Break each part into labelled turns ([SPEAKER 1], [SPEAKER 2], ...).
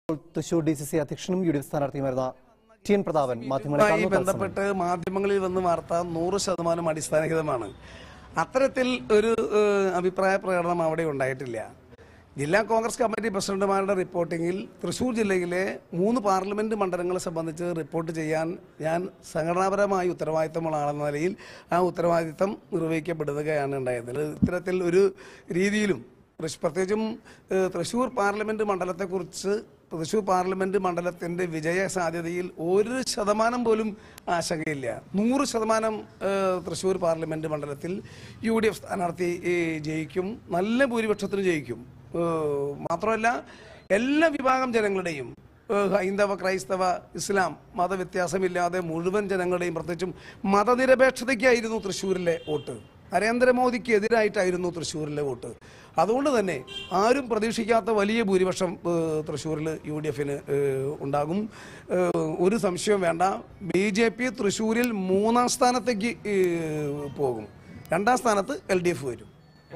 [SPEAKER 1] Thrissur D C C അധ്യക്ഷനും U D F സ്ഥാനാർത്ഥിയുമായിരുന്ന T N Prathapan മാധ്യമങ്ങളെ
[SPEAKER 2] ഇതുമായി
[SPEAKER 1] കാണുന്നു.
[SPEAKER 2] ബന്ധപ്പെട്ട് മാധ്യമങ്ങളിൽ വന്ന് വാർത്ത നൂറ് ശതമാനം അടിസ്ഥാനഹിതമാണ് അത്തരത്തിൽ ഒരു ഏഹ്, അഭിപ്രായ പ്രകടനം അവിടെ ഉണ്ടായിട്ടില്ല ജില്ലാ കോൺഗ്രസ് കമ്മിറ്റി പ്രസിഡന്റുമാരുടെ റിപ്പോർട്ടിങ്ങിൽ തൃശൂർ ജില്ലയിലെ മൂന്ന് പാർലമെന്റ് മണ്ഡലങ്ങളെ സംബന്ധിച്ച് റിപ്പോർട്ട് ചെയ്യാൻ ഞാൻ സംഘടനാപരമായി ഉത്തരവാദിത്തമുള്ള ആളെന്ന നിലയിൽ ആ ഉത്തരവാദിത്തം നിർവഹിക്കപ്പെടുകയാണ് ഉണ്ടായത് ഇത്തരത്തിൽ ഒരു രീതിയിലും തൃശ്- പ്രത്യേകിച്ചും ഏഹ്, തൃശൂർ പാർലമെന്റ് മണ്ഡലത്തെക്കുറിച്ച് തൃശൂർ പാർലമെന്റ് മണ്ഡലത്തിന്റെ വിജയ സാധ്യതയിൽ ഒരു ശതമാനം പോലും ആശങ്കയില്ല നൂറ് ശതമാനം ഏഹ്, തൃശൂർ പാർലമെന്റ് മണ്ഡലത്തിൽ യു ഡി എഫ് സ്ഥാനാർത്ഥി ഏഹ്, ജയിക്കും നല്ല ഭൂരിപക്ഷത്തിന് ജയിക്കും ഏഹ്, മാത്രമല്ല എല്ലാ വിഭാഗം ജനങ്ങളുടെയും ഏഹ്, ഹൈന്ദവ ക്രൈസ്തവ ഇസ്ലാം മതവ്യത്യാസമില്ലാതെ മുഴുവൻ ജനങ്ങളുടെയും പ്രത്യേകിച്ചും മതനിരപേക്ഷതയ്ക്കായിരുന്നു തൃശ്ശൂരിലെ വോട്ട് നരേന്ദ്രമോദിക്ക് എതിരായിട്ടായിരുന്നു തൃശ്ശൂരിലെ വോട്ട് അതുകൊണ്ട് തന്നെ ആരും പ്രതീക്ഷിക്കാത്ത വലിയ ഭൂരിപക്ഷം ഏഹ്, തൃശ്ശൂരിൽ യു ഡി എഫിന് ഉണ്ടാകും ഏഹ്, ഒരു സംശയവും വേണ്ട ബി ജെ പി തൃശ്ശൂരിൽ മൂന്നാം സ്ഥാനത്തേക്ക് ഏഹ്, പോകും രണ്ടാം സ്ഥാനത്ത് എൽ ഡി എഫ് വരും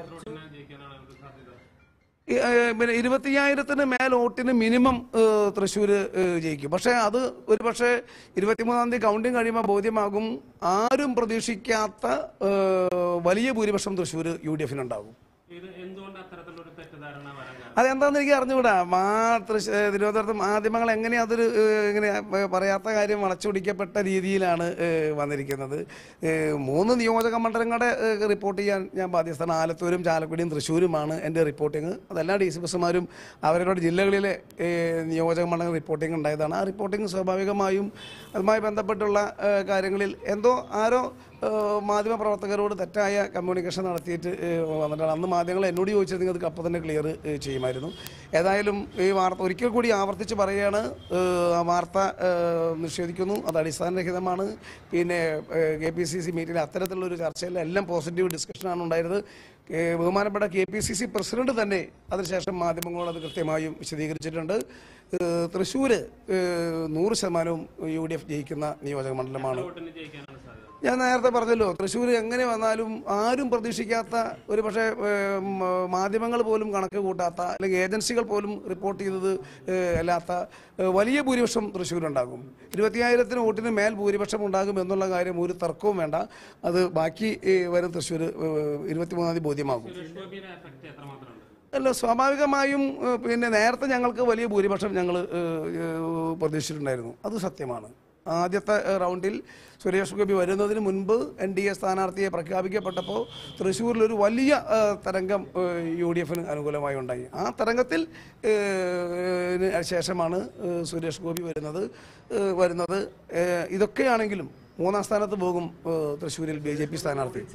[SPEAKER 2] ഈ, ഏഹ്, പിന്നെ ഇരുപത്തിയ്യായിരത്തിന് മേൽ വോട്ടിന് മിനിമം ഏഹ്, തൃശ്ശൂര് ഏഹ്, ജയിക്കും പക്ഷേ അത് ഒരു പക്ഷേ ഇരുപത്തിമൂന്നാം തീയതി കൗണ്ടിങ് കഴിയുമ്പോൾ ബോധ്യമാകും ആരും പ്രതീക്ഷിക്കാത്ത ഏഹ്, വലിയ ഭൂരിപക്ഷം തൃശ്ശൂര് യു ഡി എഫിനുണ്ടാകും
[SPEAKER 3] ഇത് എന്തുകൊണ്ട് അത്തരത്തിലൊരു തെറ്റിദ്ധാരണ വരാൻ കാരണം
[SPEAKER 2] അതെന്താന്ന് എനിക്ക് അറിഞ്ഞുകൂടാ മാ തൃശ് ഏഹ് തിരുവനന്തപുരത്ത് മാധ്യമങ്ങൾ എങ്ങനെ അതൊരു ഏഹ്, ഇങ്ങനെ ഏഹ്, പറയാത്ത കാര്യം വളച്ചൊടിക്കപ്പെട്ട രീതിയിലാണ് ഏഹ്, വന്നിരിക്കുന്നത് ഏഹ്, മൂന്ന് നിയോജക മണ്ഡലങ്ങളുടെ ഏഹ്, റിപ്പോർട്ട് ചെയ്യാൻ ഞാൻ ബാധ്യസ്ഥനാണ് ആലത്തൂരും ചാലക്കുടിയും തൃശ്ശൂരുമാണ് എൻ്റെ റിപ്പോർട്ടിങ് അതെല്ലാ ഡി സി ബസ്സുമാരും അവരുടെ ജില്ലകളിലെ ഏഹ്, നിയോജക മണ്ഡലങ്ങൾ റിപ്പോർട്ടിംഗ് ഉണ്ടായതാണ് ആ റിപ്പോർട്ടിംഗ് സ്വാഭാവികമായും അതുമായി ബന്ധപ്പെട്ടുള്ള ഏഹ്, കാര്യങ്ങളിൽ എന്തോ ആരോ ഏഹ് മാധ്യമ പ്രവർത്തകരോട് തെറ്റായ കമ്മ്യൂണിക്കേഷൻ നടത്തിയിട്ട് ഏഹ് വന്നിട്ടാണ് അന്ന് മാധ്യമങ്ങൾ എന്നോട് ചോദിച്ചിരുന്നെങ്കിൽ അത് അപ്പം തന്നെ ക്ലിയർ ചെയ്യുമായിരുന്നു ഏതായാലും ഈ വാർത്ത ഒരിക്കൽ കൂടി ആവർത്തിച്ച് പറയുകയാണ് ഏഹ് ആ വാർത്ത ഏഹ് നിഷേധിക്കുന്നു അത് അടിസ്ഥാനരഹിതമാണ് പിന്നെ കെ പി സി സി മീറ്റിൽ അത്തരത്തിലുള്ളൊരു ചർച്ചയിൽ എല്ലാം പോസിറ്റീവ് ഡിസ്കഷനാണ് ഉണ്ടായത് ഏഹ് ബഹുമാനപ്പെട്ട K P C C president തന്നെ അതിനുശേഷം മാധ്യമങ്ങളോട് അത് കൃത്യമായും വിശദീകരിച്ചിട്ടുണ്ട് ഏഹ് തൃശ്ശൂര് ഏഹ് നൂറ് ശതമാനവും യു ഡി എഫ് ജയിക്കുന്ന നിയോജക മണ്ഡലമാണ്
[SPEAKER 3] വോട്ടിന് ജയിക്കാനാണ് സാധ്യത
[SPEAKER 2] ഞാൻ നേരത്തെ പറഞ്ഞല്ലോ തൃശ്ശൂർ എങ്ങനെ വന്നാലും ആരും പ്രതീക്ഷിക്കാത്ത ഒരു പക്ഷേ ഏം, മാധ്യമങ്ങൾ പോലും കണക്ക് കൂട്ടാത്ത അല്ലെങ്കിൽ ഏജൻസികൾ പോലും റിപ്പോർട്ട് ചെയ്തത് ഏ, അല്ലാത്ത ഏ, വലിയ ഭൂരിപക്ഷം തൃശ്ശൂരുണ്ടാകും ഇരുപത്തിയായിരത്തിന് വോട്ടിന് മേൽ ഭൂരിപക്ഷം ഉണ്ടാകും എന്നുള്ള കാര്യം ഒരു തർക്കവും വേണ്ട അത് ബാക്കി ഏ, വരും തൃശ്ശൂർ ഇരുപത്തിമൂന്നാം തീയതി ബോധ്യമാകും
[SPEAKER 3] സുരേഷ് ഗോപിയുടെ എഫക്ട് എത്രമാത്രം ഉണ്ട്
[SPEAKER 2] അല്ല സ്വാഭാവികമായും ഏ, പിന്നെ നേരത്തെ ഞങ്ങൾക്ക് വലിയ ഭൂരിപക്ഷം ഞങ്ങൾ പ്രതീക്ഷിച്ചിട്ടുണ്ടായിരുന്നു അത് സത്യമാണ് ആദ്യത്തെ ഏ, റൗണ്ടിൽ സുരേഷ് ഗോപി വരുന്നതിന് മുൻപ് എൻ ഡി എ സ്ഥാനാർത്ഥിയെ പ്രഖ്യാപിക്കപ്പെട്ടപ്പോൾ തൃശ്ശൂരിലൊരു വലിയ ഏ, തരംഗം യു ഡി എഫിന് അനുകൂലമായി ഉണ്ടായി ആ തരംഗത്തിൽ ഏ, ന് ശേഷമാണ് ഏ, സുരേഷ് ഗോപി വരുന്നത് ഏ, വരുന്നത് ഏ, ഇതൊക്കെയാണെങ്കിലും മൂന്നാം സ്ഥാനത്ത് പോകും ഏ, തൃശ്ശൂരിൽ ബി ജെ പി സ്ഥാനാർത്ഥി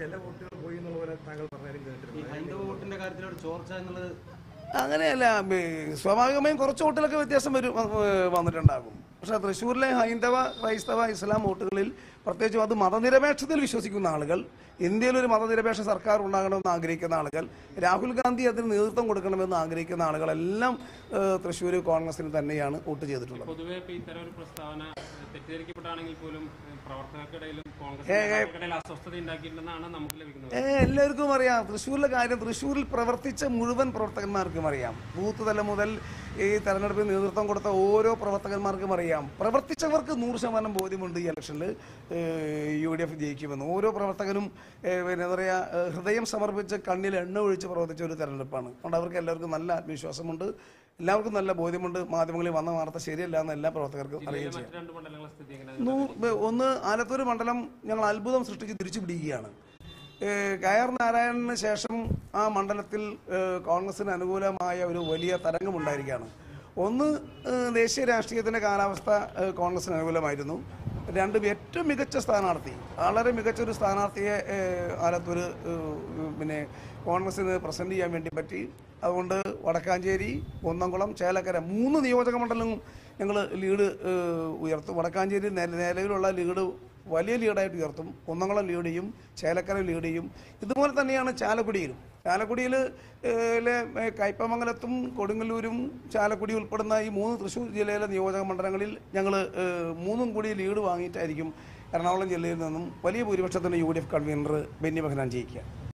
[SPEAKER 4] ഈ ഹൈന്ദവ വോട്ടിന്റെ കാര്യത്തിൽ ഒരു ചോർച്ച എന്നുള്ളത്
[SPEAKER 2] അങ്ങനെയല്ല ബേ- സ്വാഭാവികമായും കുറച്ച് വോട്ടിലൊക്കെ വ്യത്യാസം വരും ഏഹ് വന്നിട്ടുണ്ടാകും പക്ഷെ തൃശ്ശൂരിലെ ഹൈന്ദവ ക്രൈസ്തവ ഇസ്ലാം വോട്ടുകളിൽ പ്രത്യേകിച്ചും അത് മതനിരപേക്ഷതയിൽ വിശ്വസിക്കുന്ന ആളുകൾ ഇന്ത്യയിൽ ഒരു മതനിരപേക്ഷ സർക്കാർ ഉണ്ടാകണമെന്ന് ആഗ്രഹിക്കുന്ന ആളുകൾ രാഹുൽ ഗാന്ധി അതിന് നേതൃത്വം കൊടുക്കണമെന്ന് ആഗ്രഹിക്കുന്ന ആളുകളെല്ലാം ഏഹ് തൃശ്ശൂർ കോൺഗ്രസിന് തന്നെയാണ് വോട്ട് ചെയ്തിട്ടുള്ളത്
[SPEAKER 3] പൊതുവെ ഇപ്പൊ ഇത്തരം ഒരു പ്രസ്താവന ഏഹ്, തെറ്റിദ്ധരിക്കപ്പെട്ടാണെങ്കിൽ പോലും ഏഹ്, പ്രവർത്തകർക്കിടയിലും കോൺഗ്രസ് നേതാക്കൾക്കിടയിൽ അസ്വസ്ഥത ഉണ്ടാക്കിയിട്ടുണ്ടെന്നാണ് നമുക്ക് ലഭിക്കുന്നത്
[SPEAKER 2] ഏ, എല്ലാവർക്കും അറിയാം തൃശ്ശൂരിലെ കാര്യം തൃശ്ശൂരിൽ പ്രവർത്തിച്ച മുഴുവൻ പ്രവർത്തകന്മാർക്കും അറിയാം ബൂത്ത് തലം മുതൽ ഈ തെരഞ്ഞെടുപ്പിൽ നേതൃത്വം കൊടുത്ത ഓരോ പ്രവർത്തകന്മാർക്കും അറിയാം പ്രവർത്തിച്ചവർക്ക് നൂറ് ശതമാനം ബോധ്യമുണ്ട് ഈ ഇലക്ഷനിൽ യു ഡി എഫ് ജയിക്കുമെന്ന് ഓരോ പ്രവർത്തകനും ഏ, പിന്നെ എന്താ പറയുക ഏ, ഹൃദയം സമർപ്പിച്ച് കണ്ണിൽ എണ്ണ ഒഴിച്ച് പ്രവർത്തിച്ച ഒരു തെരഞ്ഞെടുപ്പാണ് അതുകൊണ്ട് അവർക്ക് എല്ലാവർക്കും നല്ല ആത്മവിശ്വാസമുണ്ട് എല്ലാവർക്കും നല്ല ബോധ്യമുണ്ട് മാധ്യമങ്ങളിൽ വന്ന വാർത്ത ശരിയല്ല എന്ന് എല്ലാ പ്രവർത്തകർക്കും അറിയുകയും ചെയ്യാം
[SPEAKER 3] മറ്റ് രണ്ട് മണ്ഡലങ്ങളെ സ്ഥിതി എങ്ങനെ
[SPEAKER 2] നൂ- ഒന്ന് ആലത്തൂർ മണ്ഡലം ഞങ്ങൾ അത്ഭുതം സൃഷ്ടിച്ച് തിരിച്ചു പിടിക്കുകയാണ് ഏഹ് കയർ നാരായണന് ശേഷം ആ മണ്ഡലത്തിൽ ഏഹ് കോൺഗ്രസിന് അനുകൂലമായ ഒരു വലിയ തരംഗമുണ്ടായിരിക്കുകയാണ് ഒന്ന് ഏഹ് ദേശീയ രാഷ്ട്രീയത്തിൻ്റെ കാലാവസ്ഥ ഏഹ് കോൺഗ്രസിന് അനുകൂലമായിരുന്നു രണ്ട് ഏറ്റവും മികച്ച സ്ഥാനാർത്ഥി വളരെ മികച്ച ഒരു സ്ഥാനാർത്ഥിയെ ഏഹ് ആലത്തൂർ ഏഹ് പിന്നെ കോൺഗ്രസിന് പ്രസന്റ് ചെയ്യാൻ വേണ്ടി പറ്റി അതുകൊണ്ട് വടക്കാഞ്ചേരി കുന്നംകുളം ചേലക്കര മൂന്ന് നിയോജക മണ്ഡലവും ഞങ്ങൾ ലീഡ് ഏഹ് ഉയർത്തും വടക്കാഞ്ചേരി നില- നിലവിലുള്ള ലീഡ് വലിയ ലീഡായിട്ട് ഉയർത്തും കുന്നംകുളം ലീഡ് ചെയ്യും ചേലക്കര ലീഡ് ചെയ്യും ഇതുപോലെ തന്നെയാണ് ചാലക്കുടിയിലും ചാലക്കുടിയിൽ കയ്പമംഗലത്തും കൊടുങ്ങല്ലൂരും ചാലക്കുടി ഉൾപ്പെടുന്ന ഈ മൂന്ന് തൃശ്ശൂർ ജില്ലയിലെ നിയോജക മണ്ഡലങ്ങളിൽ ഞങ്ങൾ മൂന്നും കൂടി ലീഡ് വാങ്ങിയിട്ടായിരിക്കും എറണാകുളം ജില്ലയിൽ നിന്നും വലിയ ഭൂരിപക്ഷത്തിന് U D F convener Benny Behanan ജയിക്കുക